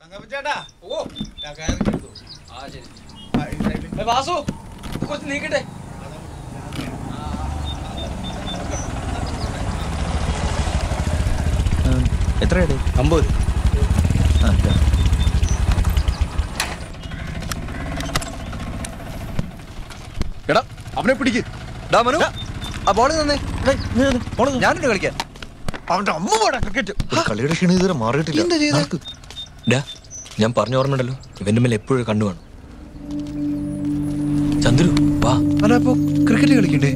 തങ്കപ്പച്ചേട്ടാ ഓ ആ കയറി എടുത്തു. ആ ശരി ആ, ഈ സൈഡിൽ. ഏ, വാസു ഇത് കുറച്ച് നീക്കട്ടെ എത്രയാണ് അമ്പത് എടാ അവനെ പിടിക്ക് ഡാ മനു ആ ബോൾ തന്നെ ഞാനുണ്ട് കളിക്കാൻ അവന്റെ അമ്മ പോടാ ക്രിക്കറ്റ് കളിയുടെ ക്ഷീണം ഇതുവരെ മാറിയിട്ടില്ല എന്താ ചെയ്തേ? നടക്ക്. ഡാ ഞാൻ പറഞ്ഞു ഓർമ്മയുണ്ടല്ലോ ഇവന്റെ മേലെ എപ്പോഴും കണ്ണു വേണം ചന്ദ്രു വാ അല്ല അപ്പൊ ക്രിക്കറ്റ് കളിക്കണ്ടേ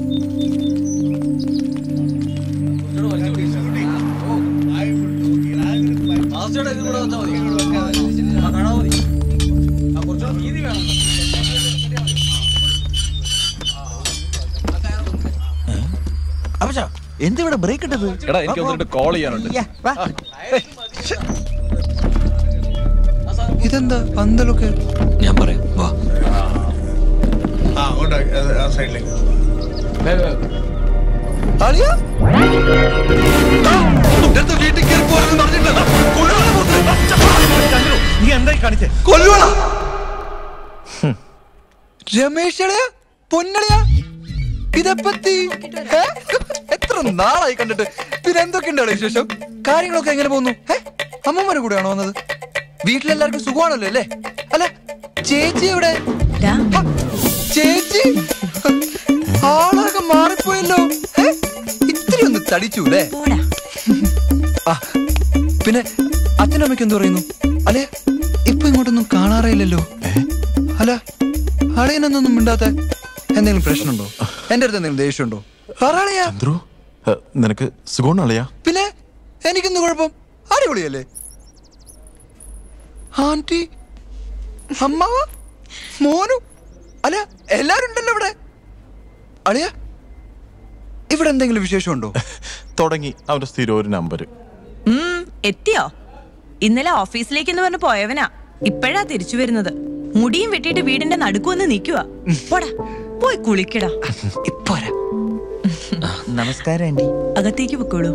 വാസുയുടെ ഇത് ഇവിടെ വെച്ചാൽ മതി ആ, കാണാൻ മതി ആ കുറച്ചുകൂടെ വീതി വേണം അപ്പച്ചാ എന്തിവിടെ ബ്രേക്ക് ഇട്ടത് എടാ എനിക്ക് വന്നിട്ട് കോൾ ചെയ്യാനുണ്ട് ഇതെന്താ പന്തലൊക്കെ ഞാൻ പറയാം വാ ആ അങ്ങോട്ട് ആ- ആ സൈഡിലേക്ക് അളിയാ വീട്ടിൽ കയറി പോരെന്ന് പറഞ്ഞിട്ടല്ല നീ എന്തായി കാണിച്ചേ കൊല്ലുവാണ രമേശ് അളിയാ പൊന്നളിയാ ഇതെപ്പത്തി ഏ? എത്ര നാളായി കണ്ടിട്ട് പിന്നെ എന്തൊക്കെയുണ്ട് അളിയ വിശേഷം കാര്യങ്ങളൊക്കെ എങ്ങനെ പോകുന്നു ഏ അമ്മമ്മയുടെ കൂടെയാണോ വന്നത് വീട്ടിലെല്ലാവർക്കും സുഖമാണല്ലോ അല്ലേ അല്ല ചേച്ചി എവിടെ ഹ, ചേച്ചി ആളൊക്കെ മാറിപ്പോയല്ലോ ഏ? ഇത്തിരി ഒന്ന് തടിച്ചു അല്ലേ ആ പിന്നെ അച്ഛനും അമ്മയ്ക്ക് എന്ത് പറയുന്നു അല്ലേ ഇപ്പൊ ഇങ്ങോട്ടൊന്നും കാണാറേയില്ലല്ലോ അല്ല അളിയനൊന്നും മിണ്ടാത്ത എന്തെങ്കിലും പ്രശ്നമുണ്ടോ എന്റെ അടുത്ത് എന്തെങ്കിലും ദേഷ്യമുണ്ടോ പറയാളിയാ ചന്ദ്രു ഏ, നിനക്ക് സുഖമാണല്ലയാ പിന്നെ എനിക്കെന്ത് കുഴപ്പം അടിപൊളിയല്ലേ ആന്റി അമ്മാവ മോനു അല്ല എല്ലാരും ഉണ്ടല്ലോ ഇവിടെ അളിയ ഇവിടെ എന്തെങ്കിലും വിശേഷമുണ്ടോ തുടങ്ങി അവന്റെ സ്ഥിരം ഒരു നമ്പർ ഉം, എത്തിയോ ഇന്നലെ ഓഫീസിലേക്കെന്ന് പറഞ്ഞ് പോയവനാ ഇപ്പോഴാ തിരിച്ചു വരുന്നത് മുടിയും വെട്ടിയിട്ട് വീടിന്റെ നടുക്കുവന്ന് നിൽക്കുക പോടാ പോയി കുളിക്കടാ ഇപ്പോരാ നമസ്കാരം ആന്റി അകത്തേക്ക് പൊക്കോളൂ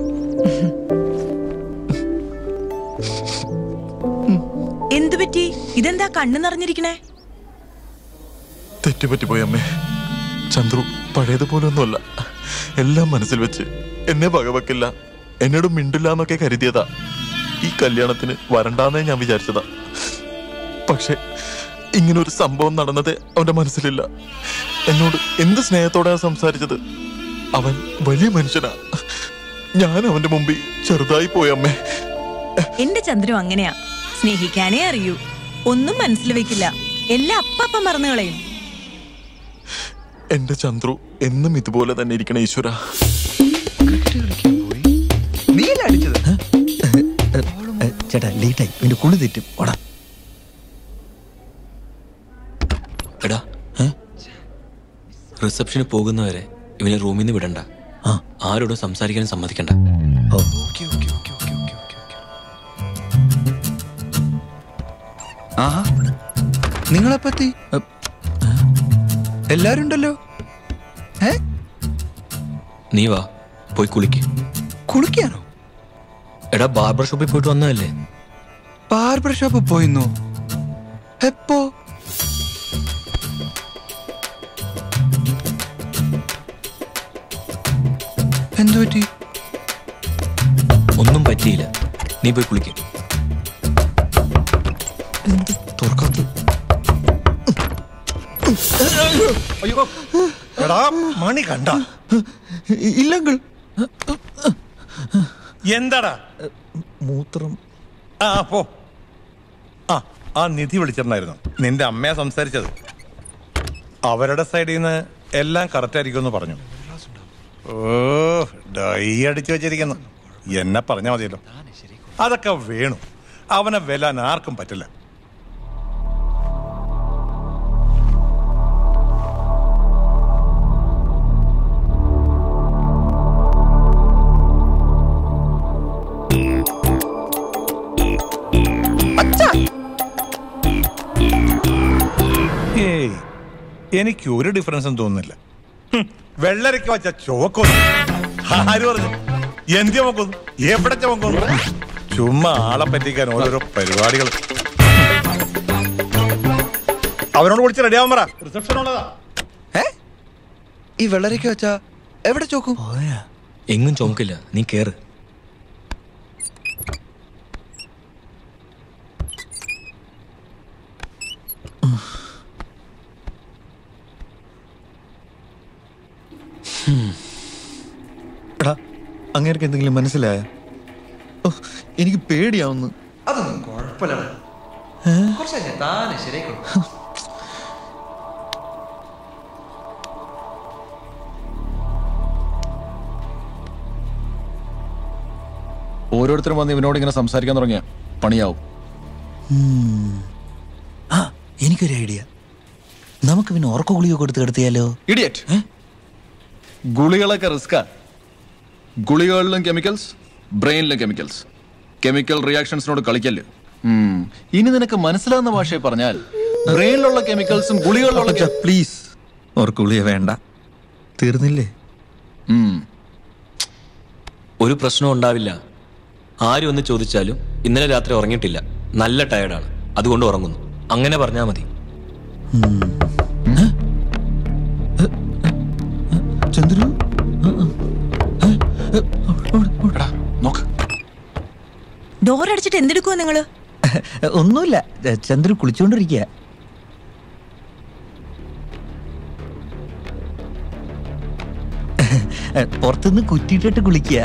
എന്തു പറ്റി ഇതെന്താ കണ്ണു നിറഞ്ഞിരിക്കണേ തെറ്റുപറ്റിപ്പോയി അമ്മേ ചന്ദ്രു പഴയതുപോലെ ഒന്നുമല്ല എല്ലാം മനസ്സിൽ വെച്ച് എന്നെ വകവെക്കില്ല എന്നോട് മിണ്ടില്ല എന്നൊക്കെ കരുതിയതാ ഈ കല്യാണത്തിന് വരണ്ടാന്നേ ഞാൻ വിചാരിച്ചതാ പക്ഷെ ഇങ്ങനൊരു സംഭവം നടന്നത് അവന്റെ മനസ്സിലില്ല എന്നോട് എന്ത് സ്നേഹത്തോടെ സംസാരിച്ചത് അവൻ വലിയ മനുഷ്യനാ ഞാൻ അവന്റെ മുമ്പിൽ ചെറുതായി പോയി അമ്മേ എന്റെ ചന്ദ്രു അങ്ങനെയാ സ്നേഹിക്കാനേ അറിയൂ ഒന്നും മനസ്സിൽ വെക്കില്ല എല്ലാം അപ്പപ്പം മറന്നു കളയും എന്റെ ചന്ദ്രു എന്നും ഇതുപോലെ തന്നെ ഇരിക്കണ ഈശ്വര നീല അടിച്ചത് ചേട്ടാ ലേറ്റായി നിന്റെ കുളി തെറ്റും ഓടാ എടാ റിസപ്ഷന് പോകുന്നവരെ ഇവനെ റൂമിൽ നിന്ന് വിടണ്ട ആരോടും സംസാരിക്കാനും സമ്മതിക്കണ്ട okay, okay, okay, okay, okay, okay, okay. ആഹാ നിങ്ങളെ പറ്റി എല്ലാരും ഉണ്ടല്ലോ ഏ നീ വാ പോയി കുളിക്ക് കുളിക്കാനോ എടാ ബാർബർ ഷോപ്പിൽ പോയിട്ട് വന്നതല്ലേ ബാർബർ ഷോപ്പ് പോയിന്നോ എപ്പോ എന്തു പറ്റി ഒന്നും പറ്റിയില്ല നീ പോയി കുളിക്ക് എന്ത് തുറക്കാത്ത എടാ മണി കണ്ട ഇല്ലെങ്കിൽ എന്താടാ മൂത്രം ആ പോ ആ ആ നിധി വിളിച്ചിട്ടുണ്ടായിരുന്നു നിന്റെ അമ്മയാ സംസാരിച്ചത് അവരുടെ സൈഡിൽ നിന്ന് എല്ലാം കറക്റ്റ് ആയിരിക്കുമെന്ന് പറഞ്ഞു ഓ ഡൈ അടിച്ചു വെച്ചിരിക്കുന്നു എന്നെ പറഞ്ഞാൽ മതിയല്ലോ അതൊക്കെ വേണു അവനെ വെല്ലാൻ ആർക്കും പറ്റില്ല ഏയ് എനിക്ക് ഒരു ഡിഫറൻസും തോന്നുന്നില്ല ഹും, വെള്ളരിക്ക വെച്ച ചുവക്കൊന്നു ആര് പറഞ്ഞു എന്തി ചുമക്കൊന്നു എവിടെ ചുമക്കൊന്നു ചുമ്മാ ആളെ പറ്റിക്കാൻ ഓരോരോ പരിപാടികൾ അവനോട് വിളിച്ച് റെഡിയാവാൻ പറ റിസപ്ഷൻ ഉള്ളതാ ഏ ഈ വെള്ളരിക്ക വെച്ചാ എവിടെ ചോക്കും എങ്ങും ചുമക്കില്ല നീ കേറ് എടാ അങ്ങേർക്ക് എന്തെങ്കിലും മനസ്സിലായ എനിക്ക് പേടിയാവുന്നു അതൊന്നും കുഴപ്പമില്ല കുറച്ച് കഴിഞ്ഞാ താനെ ശരിയായിക്കോളും ഓരോരുത്തരും വന്ന് ഇവനോട് ഇങ്ങനെ സംസാരിക്കാൻ തുടങ്ങിയ പണിയാവും ആ എനിക്കൊരു ഐഡിയ നമുക്ക് പിന്നെ ഉറക്ക ഗുളിക കൊടുത്ത് കിടത്തിയാലോ ഇഡിയറ്റ് ഗുളികളൊക്കെ റിസ്കാ ഗുളികളിലും കെമിക്കൽസ് ബ്രെയിനിലും കെമിക്കൽസ് കെമിക്കൽ റിയാക്ഷൻസിനോട് കളിക്കല്ല് ഉം. ഇനി നിനക്ക് മനസ്സിലാവുന്ന ഭാഷയെ പറഞ്ഞാൽ ബ്രെയിനിലുള്ള കെമിക്കൽസും ഗുളികളിലുള്ള കെ- പ്ലീസ് ഉറക്ക ഗുളിക വേണ്ട തീർന്നില്ലേ ഉം. ഒരു പ്രശ്നവും ഉണ്ടാവില്ല ആരും ഒന്ന് ചോദിച്ചാലും ഇന്നലെ രാത്രി ഉറങ്ങിയിട്ടില്ല നല്ല ടയർഡാണ് അതുകൊണ്ട് ഉറങ്ങുന്നു അങ്ങനെ പറഞ്ഞാൽ മതി ചന്ദ്രു എടാ നോക്ക് ഡോർ അടിച്ചിട്ട് എന്തെടുക്കുവാ നിങ്ങള് ഒന്നുമില്ല ചന്ദ്രു കുളിച്ചോണ്ടിരിക്കുക പുറത്തുനിന്ന് കുറ്റിയിട്ടിട്ട് കുളിക്കുക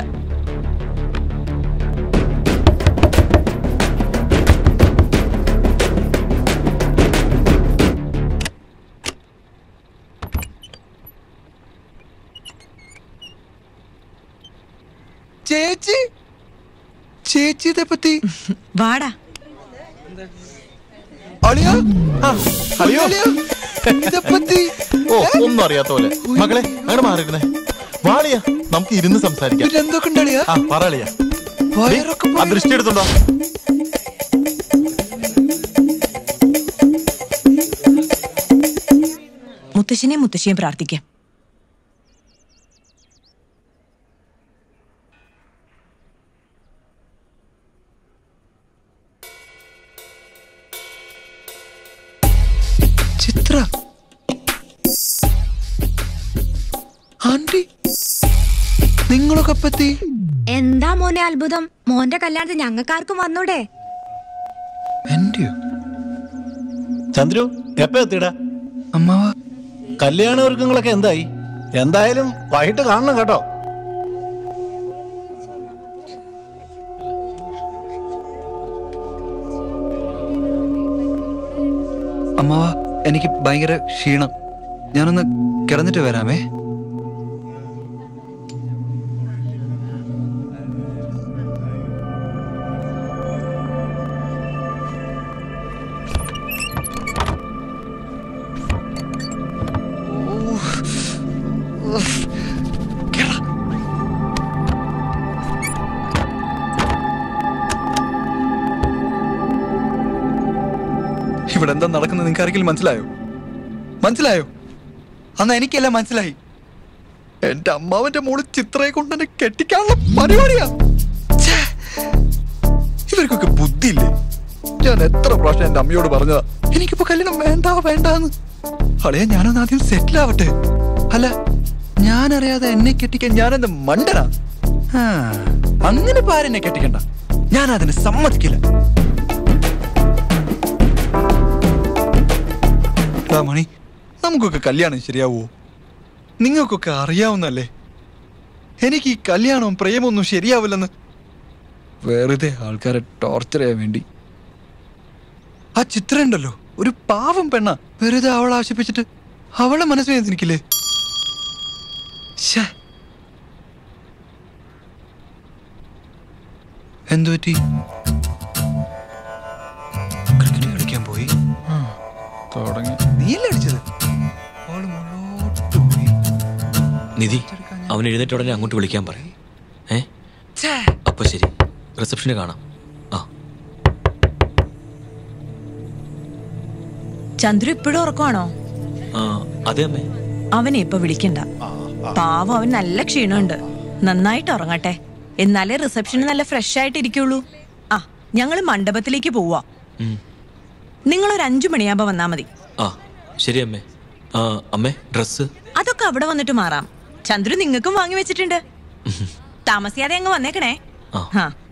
ചേച്ചി ചേച്ചി ഇതേപ്പറ്റി വാടാ അളിയ അളിയോ? ഇതേപ്പറ്റി ഓ ഒന്നും അറിയാത്ത പോലെ മകളെ അങ്ങനെ മാറിയിരുന്നേ വാളിയാ നമുക്ക് ഇരുന്ന് സംസാരിക്കാം പിന്നെ എന്തൊക്കെ ഉണ്ട് അളിയ ആ പറ അളിയാ വയറൊക്കെ ആ ദൃഷ്ടി എടുത്തുണ്ടോ മുത്തശ്ശനെയും മുത്തശ്ശിയും പ്രാർത്ഥിക്കാം ചിത്ര ആന്റി നിങ്ങളൊക്കെ പറ്റി എന്താ മോനെ അത്ഭുതം മോന്റെ കല്യാണത്തിന് ഞങ്ങൾക്കാർക്കും വന്നൂടെ എന്റെയോ ചന്ദ്രു എപ്പ എത്തിടാ അമ്മാവ കല്യാണ ഒരുക്കങ്ങളൊക്കെ എന്തായി എന്തായാലും വൈകിട്ട് കാണണം കേട്ടോ അമ്മാവ എനിക്ക് ഭയങ്കര ക്ഷീണം ഞാനൊന്ന് കിടന്നിട്ട് വരാമേ ഇവിടെ എന്താ നടക്കുന്നത് നിങ്ങൾക്ക് ആരെങ്കിലും മനസ്സിലായോ മനസ്സിലായോ അന്ന് എനിക്കെല്ലാം മനസ്സിലായി എന്റെ അമ്മാവന്റെ മോള് ചിത്രയെ കൊണ്ട് എന്നെ കെട്ടിക്കാനുള്ള പരിപാടിയാ ഛേ, ഇവർക്കൊക്കെ ബുദ്ധിയില്ലേ ഞാൻ എത്ര പ്രാവശ്യം എന്റെ അമ്മയോട് പറഞ്ഞതാ എനിക്കിപ്പോ കല്യാണം വേണ്ട വേണ്ടാന്ന് അളയാ ഞാനൊന്ന് ആദ്യം സെറ്റിൽ ആവട്ടെ അല്ല ഞാൻ അറിയാതെ എന്നെ കെട്ടിക്കാൻ ഞാനെന്ത് മണ്ടനാ ആ, അങ്ങനെ ഇപ്പൊ ആരെന്നെ കെട്ടിക്കണ്ട ഞാൻ അതിന് സമ്മതിക്കില്ല എടാ മണി നമുക്കൊക്കെ കല്യാണം ശരിയാവോ നിങ്ങൾക്കൊക്കെ അറിയാവുന്നല്ലേ എനിക്ക് ഈ കല്യാണവും പ്രേമൊന്നും ശരിയാവില്ലെന്ന് വെറുതെ ആൾക്കാരെ ടോർച്ചർ ചെയ്യാൻ വേണ്ടി ആ ചിത്രം ഉണ്ടല്ലോ ഒരു പാവം പെണ്ണ വെറുതെ അവളെ ആശിപ്പിച്ചിട്ട് അവളെ മനസ്സ് വേദനിക്കില്ലേ ശ്ശേ. എന്തു പറ്റി ക്രിക്കറ്റ് കളിക്കാൻ പോയി തുടങ്ങി നീയല്ലേ അടിച്ചത് അവള് മുന്നോട്ട് പോയി നിധി അവൻ എഴുന്നേറ്റ് ഉടനെ അങ്ങോട്ട് വിളിക്കാൻ പറയും ഏ അപ്പൊ ശരി റിസപ്ഷന് കാണാം ആ ചന്ദ്രു ഇപ്പോഴും ഉറക്കമാണോ ആ അതെ അമ്മേ അവനെ ഇപ്പൊ വിളിക്കണ്ട പാവം അവൻ നല്ല ക്ഷീണമുണ്ട് നന്നായിട്ട് ഉറങ്ങട്ടെ എന്നാലേ റിസപ്ഷന് നല്ല ഫ്രഷ് ആയിട്ട് ഇരിക്കുള്ളൂ ആ ഞങ്ങൾ മണ്ഡപത്തിലേക്ക് പോവാ ഉം. നിങ്ങൾ ഒരു അഞ്ചു മണിയാകുമ്പോ വന്നാ മതി ആ ശരി അമ്മേ ആ അമ്മേ ഡ്രസ്സ് അതൊക്കെ അവിടെ വന്നിട്ട് മാറാം ചന്ദ്രു നിങ്ങൾക്കും വാങ്ങി വെച്ചിട്ടുണ്ട് താമസിയാതെ അങ്ങ് വന്നേക്കണേ ആ. ആ